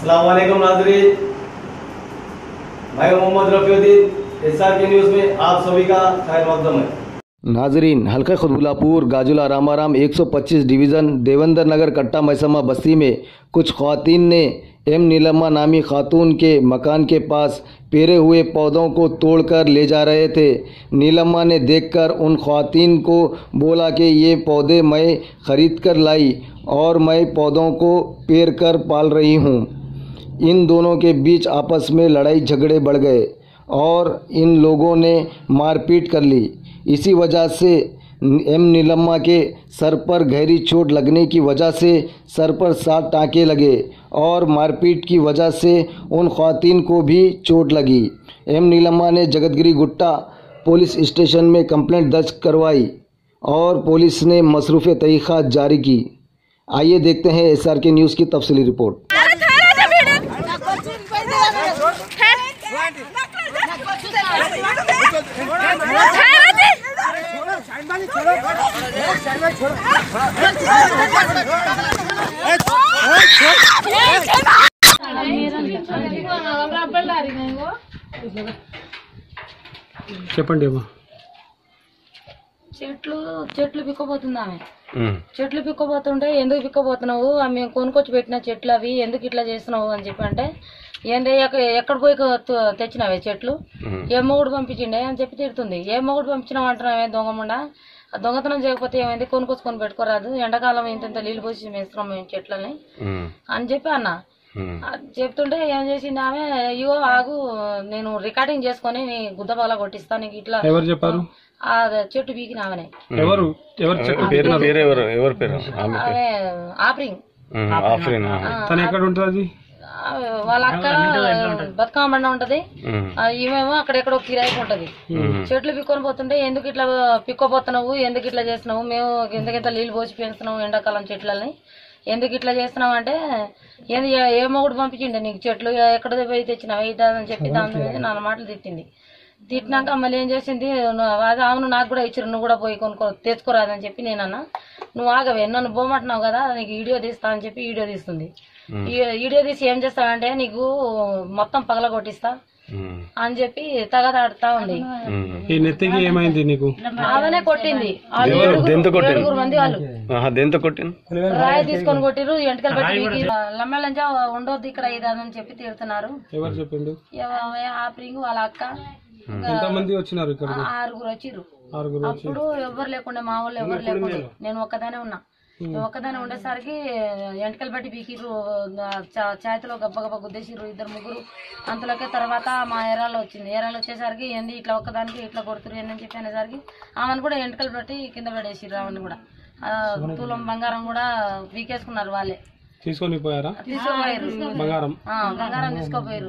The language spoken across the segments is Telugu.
अस्सलाम नाजरीन मैं Mohammed Rafiuddin S R K news में आप सभी का खैर मकदम है नाजरीन हल्का खुदबुलापुर गाजुला रामाराम 125 डिवीज़न देवेंद्र नगर कट्टा मैसमा बस्ती में कुछ खातन ने एम नीलम्मा नामी खातून के मकान के पास पेरे हुए पौधों को तोड़कर ले जा रहे थे नीलम्मा ने देखकर उन खातन को बोला कि ये पौधे मैं ख़रीद कर लाई और मैं पौधों को पेर कर पाल रही हूँ इन दोनों के बीच आपस में लड़ाई झगड़े बढ़ गए और इन लोगों ने मारपीट कर ली इसी वजह से एम नीलम्मा के सर पर गहरी चोट लगने की वजह से सर पर सात टाँके लगे और मारपीट की वजह से उन खातन को भी चोट लगी एम नीलम्मा ने जगतगिरी गुट्टा पुलिस स्टेशन में कंप्लेंट दर्ज करवाई और पुलिस ने मसरूफ़ तहक़ात जारी की आइए देखते हैं एस आर के न्यूज़ की तफसली रिपोर्ट अरे थारा जमीन చెప్పండి అమ్మా చెట్లు చెట్లు పిక్కపోతుంది ఆమె చెట్లు పిక్కపోతుంటే ఎందుకు పిక్కపోతున్నావు ఆ మేము కొనుక్కొచ్చి పెట్టిన చెట్లు అవి ఎందుకు ఇట్లా చేస్తున్నావు అని చెప్పి అంటే ఏంది ఎక్క- ఎక్కడ పోయి కొ- తె- తెచ్చినావే చెట్లు ఏ మొగుడు పంపించిండే అని చెప్పి తిడుతుంది ఏ మొగుడు పంపించినావు అంటున్నావే దొంగముండా ఆ దొంగతనం చేయకపోతే ఏమైంది కొనుక్కొచ్చుకొని పెట్టుకోరాదు ఎండాకాలం ఇంత ఇంత నీళ్ళు పోసి వేస్తున్నాం మేము చెట్లని అని చెప్పి అన్న అది చెప్తుంటే ఏం చేసింది ఆమె అయ్యో ఆగు నేను రికార్డింగ్ చేసుకొని నీ గుద్ద పగల కొట్టిస్తా నీకు ఇట్లా ఎవరు చెప్పారు ఆ చెట్టు పీకిన ఆమెనే ఎవరు ఎవరు చెప్పారు పేరు ఎవరు ఎవరి పేరు ఆమె ఆమె ఆప్రింగ్ ఆఫ్రీన్ తను ఎక్కడ ఉంటుంది అది ఆ, వాళ్ళ అక్క బతుకమ్మ బండ ఉంటది ఆ, ఈమెమో అక్కడెక్కడో కిరాయికి ఉంటది చెట్లు పిక్కొని పోతుంటే ఎందుకు ఇట్లా పిక్కోపోతున్నావు ఎందుకు ఇట్లా చేస్తున్నావు మేము ఎందుకింత నీళ్ళు పోసి పెంచుతున్నావు ఎండాకాలం చెట్లని ఎందుకు ఇట్లా చేస్తున్నావు అంటే ఏంది ఏ- ఏ మొగుడు పంపించిండే నీకు చెట్లు ఎక్కడ పోయి తెచ్చినావు ఇదా అని చెప్పి దాని మీద నాన్న మాటలు తిట్టింది తిట్టినాక మళ్ళీ ఏం చేసింది నువ్వు అది అవును నాకు కూడా ఇచ్చారు నువ్వు కూడా పోయి కొనుక్కో తెచ్చుకోరాదని చెప్పి నేనన్నా నువ్వు ఆగవే నన్ను పోమంటున్నావు కదా నీకు వీడియో తీస్తా అని చెప్పి వీడియో తీస్తుంది ఈ వీడియో తీసి ఏం చేస్తావంటే నీకు మొత్తం పగల కొట్టిస్తా అని చెప్పి తగదాడుతా ఉంది ఈ నెత్తికి ఏమైంది నీకు ఆమెనే కొట్టింది వాళ్ళు ఏడుగురు- దేంతో కొట్టింది? ఏడుగురు మంది వాళ్ళు దేంతో కొట్టింది రాయి తీసుకొని కొట్టిరు ఎంటకలు పెట్టి లమ్మెలంజా ఉండొద్దు ఇక్కడ ఇది అది అని చెప్పి తిడుతున్నారు ఎవరు చెప్పిండు ఆప్రింగ్ వాళ్ళ అక్క ఎంతమంది వచ్చినారు ఇక్కడ ఆరుగురు వచ్చిర్రు ఆరుగురు అప్పుడు ఎవరు లేకుండే మా వాళ్ళు ఎవరు లేకుండే నేను ఒక్కదానే ఉన్నా నేను ఒక్కదానే ఉండేసరికి ఎంటకలు బట్టి పీకిర్రు చా- చేతిలో గబ్బ గబ్బ గుద్దేసిర్రు ఇద్దరు ముగ్గురు అంతలోకే తర్వాత మా ఏరాలో వచ్చింది ఏరాలో వచ్చేసరికి ఏంది ఇట్లా ఒక్కదానికి ఇట్లా కొడుతురు ఏందని చెప్పి అనేసరికి ఆమెను కూడా ఎంటకలు బట్టి కింద పడేసిర్రు ఆమెను కూడా ఆ, తులం బంగారం కూడా పీకేసుకున్నారు వాళ్ళే తీసుకొని పోయారా తీసుకోపోయారు బంగారం ఆ, బంగారం తీసుకోపోయారు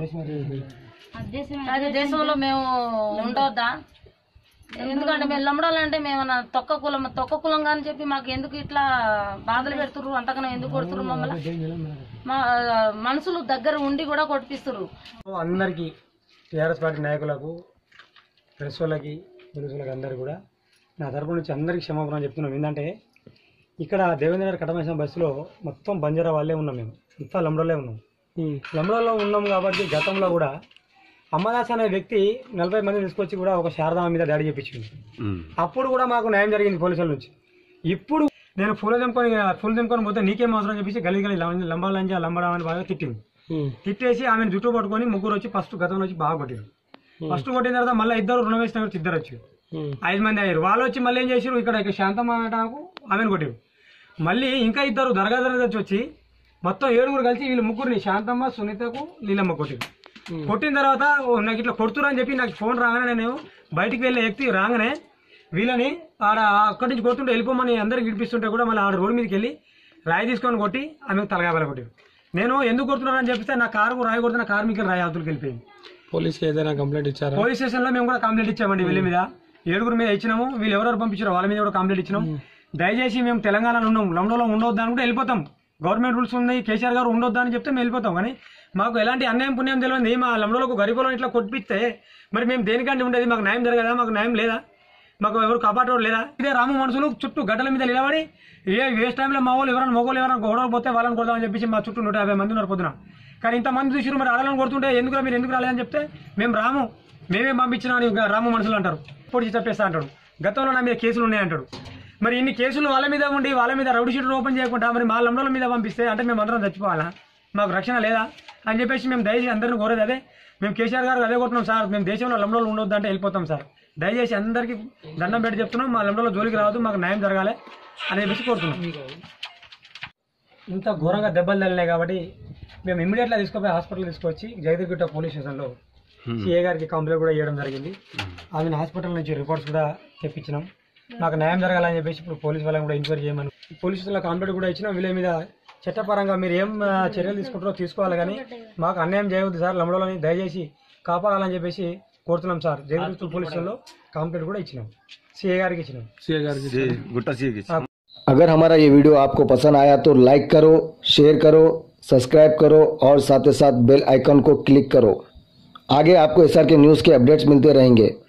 అది దేశంలో మేము ఉండొద్దా ఎందుకంటే మేము లమ్మడాలంటే మేము నా తొక్క కులం తొక్క కులం అని చెప్పి మాకు ఎందుకు ఇట్లా బాధలు పెడుతుర్రు అంతకన్నా ఎందుకు కొడుతుర్రు మమ్మల్ని మా మనుషులు దగ్గర ఉండి కూడా కొట్టిపిస్తుర్రు అందరికీ టీఆర్ఎస్ పార్టీ నాయకులకు ప్రెస్ వాళ్ళకి పోలీసులకు అందరికీ కూడా నా తరపు నుంచి అందరికీ క్షమాపణ చెప్తున్నాం ఏంటంటే ఇక్కడ దేవేంద్ర గారి కటమేసిన బస్సులో మొత్తం బంజారా వాళ్ళే ఉన్నాం మేము ఇంత లంబడోలే ఉన్నాం లంబడోలో ఉన్నాం కాబట్టి గతంలో కూడా అమ్మదాస్ అనే వ్యక్తి నలభై మంది తీసుకొచ్చి కూడా ఒక శారదామ మీద దాడి చేయించింది అప్పుడు కూడా మాకు న్యాయం జరిగింది పోలీసుల నుంచి ఇప్పుడు నేను ఫుల్ తెంపుకొని ఫుల్ తెంపుకొని పోతే నీకేం అవసరం చెప్పేసి గలీ గలీ లంబాలంజా లంబడా అని బాగా తిట్టింది తిట్టేసి ఆమెను జుట్టు పట్టుకొని ముగ్గురు వచ్చి ఫస్ట్ గతంలో వచ్చి బాగా కొట్టారు ఫస్ట్ కొట్టిన తర్వాత మళ్ళీ ఇద్దరు రుణం వేసిన వచ్చి ఇద్దరు వచ్చి ఐదు మంది అయ్యారు వాళ్ళు వచ్చి మళ్ళీ ఏం చేసారు ఇక్కడ ఇక్కడ శాంతమ్మ అనటాకు ఆమెను కొట్టారు మళ్ళీ ఇంకా ఇద్దరు దర్గా దర్గా వచ్చి వచ్చి మొత్తం ఏడుగురు కలిసి వీళ్ళు ముగ్గురిని శాంతమ్మ సునీతకు నీలమ్మ కొట్టారు కొట్టిన తర్వాత ఓ నాకు ఇట్లా కొడుతురు అని చెప్పి నాకు ఫోన్ రాగానే నేను బయటికి వెళ్ళే వ్యక్తి రాగానే వీళ్ళని ఆడ అక్కడి నుంచి కొడుతుంటే వెళ్ళిపోమని అందరికి విడిపిస్తుంటే కూడా మళ్ళీ ఆడ రోడ్డు మీదకి వెళ్ళి రాయి తీసుకొని కొట్టి ఆమె తలగాబల కొట్టారు నేను ఎందుకు కొడుతున్నారని చెప్తే నా కారు రాయి కొడుతున్న కార్మికులు రాయి అవతలకి వెళ్ళిపోయింది పోలీస్కి ఏదైనా కంప్లైంట్ ఇచ్చారా పోలీస్ స్టేషన్ లో మేము కూడా కంప్లైంట్ ఇచ్చామండి వీళ్ళ మీద ఏడుగురు మీద ఇచ్చినాము వీళ్ళు ఎవరెవరు పంపించారో వాళ్ళ మీద కూడా కంప్లైంట్ ఇచ్చినాం దయచేసి మేము తెలంగాణలో ఉన్నాం లండోలో ఉండొద్దు అని కూడా వెళ్ళిపోతాం గవర్నమెంట్ రూల్స్ ఉన్నాయి కేసీఆర్ గారు ఉండొద్దు అని చెప్తే మేము వెళ్ళిపోతాం కానీ మాకు ఎలాంటి అన్యాయం పుణ్యం తెలియదు మా లండోలో గరిబోలో ఇట్లా కొట్టిపిస్తే మరి మేము దేనికంటే ఉండేది మాకు న్యాయం జరగదా మాకు న్యాయం లేదా మాకు ఎవరు కాపాడేవాడు లేదా ఇదే రాము మనుషులు చుట్టూ గడ్డల మీద నిలబడి ఏ వేస్ట్ టైంలో మా వాళ్ళు ఎవరైనా మొగోళ్ళు ఎవరైనా గొడవలు పోతే వాళ్ళని కొడదామని చెప్పేసి మా చుట్టూ నూట యాభై మంది ఉన్నారు పొద్దున కానీ ఇంతమంది చూసిరు మరి ఆడలను కొడుతుంటే ఎందుకు మీరు ఎందుకు రాలేదని చెప్తే మేము రాము మేమే పంపించినా అని రాము మనుషులు అంటారు పొడి చెప్పేస్తా అంటాడు గతంలో నా మీద కేసులు ఉన్నాయంటాడు మరి ఇన్ని కేసులు వాళ్ళ మీద ఉండి వాళ్ళ మీద రౌడీ షీట్లు ఓపెన్ చేయకుండా మరి మా లండోల మీద పంపిస్తే అంటే మేము అందరం చచ్చిపోవాలా మాకు రక్షణ లేదా అని చెప్పేసి మేము దయచేసి అందరిని కోరేది అదే మేము కేసీఆర్ గారు అదే కొట్టున్నాం సార్ మేము దేశంలో లండోలు ఉండొద్దు అంటే వెళ్ళిపోతాం సార్ దయచేసి అందరికీ దండం పెట్టి చెప్తున్నాం మా లండోలో జోలికి రావద్దు మాకు న్యాయం జరగాలి అని చెప్పేసి కోరుతున్నాం ఇంత ఘోరంగా దెబ్బలు తగిలినాయి కాబట్టి మేము ఇమ్మీడియట్గా తీసుకుపోయి హాస్పిటల్ తీసుకొచ్చి జగదీర్గుట్ట పోలీస్ స్టేషన్లో సిఏ గారికి కంప్లైంట్ కూడా చేయడం జరిగింది ఆమెను హాస్పిటల్ నుంచి రిపోర్ట్స్ కూడా తెప్పించినాం మాకు న్యాయం జరగాలని చెప్పేసి ఇప్పుడు పోలీస్ వాళ్ళని కూడా ఎంక్వైరీ చేయమని పోలీస్ వాళ్ళ కంప్లైంట్ కూడా ఇచ్చినాం వీళ్ళ మీద చట్టపరంగా మీరు ఏం ఆ, చర్యలు తీసుకుంటారో తీసుకోవాలి కానీ మాకు అన్యాయం చేయవద్దు సార్ లంబడోలని దయచేసి కాపాడాలని చెప్పేసి కోరుతున్నాం సార్ జగదీర్గుట్ట పోలీస్ స్టేషన్లో కంప్లైంట్ కూడా ఇచ్చినాం సిఏ గారికి ఇచ్చినాం సీఏ గారికి जी गुट्टा सी की अगर हमारा ये वीडियो आपको पसंद आया तो लाइक करो शेयर करो सब्सक्राइब करो और साथ ही साथ बेल आइकन को क्लिक करो आगे आपको एसआर के न्यूज़ के अपडेट्स मिलते रहेंगे